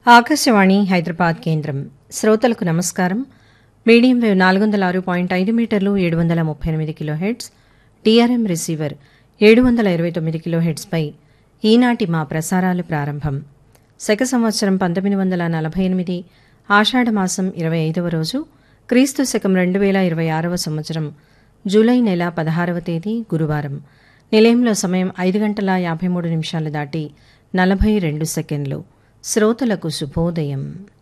ఆకాశవాణి హైదరాబాద్ కేంద్రం శ్రోతలకు నమస్కారం మీడియం వేవ్ నాలుగు వందల ఆరు పాయింట్ ఐదు మీటర్లు ఏడు వందల ముప్పై ఎనిమిది కిలో హెడ్స్ టీఆర్ఎం రిసీవర్ ఏడు వందల ఇరవై తొమ్మిది కిలో హెడ్స్పై ఈనాటి మా ప్రసారాలు ప్రారంభం శక సంవత్సరం పంతొమ్మిది వందల నలభై ఎనిమిది ఆషాఢమాసం ఇరవై ఐదవ రోజు క్రీస్తు శకం రెండు వేల ఇరవై ఆరవ సంవత్సరం జూలై నెల పదహారవ తేదీ గురువారం నిలయంలో సమయం ఐదు గంటల యాభై మూడు నిమిషాలు దాటి నలభై రెండు సెకండ్లు శ్రోతలకు శుభోదయం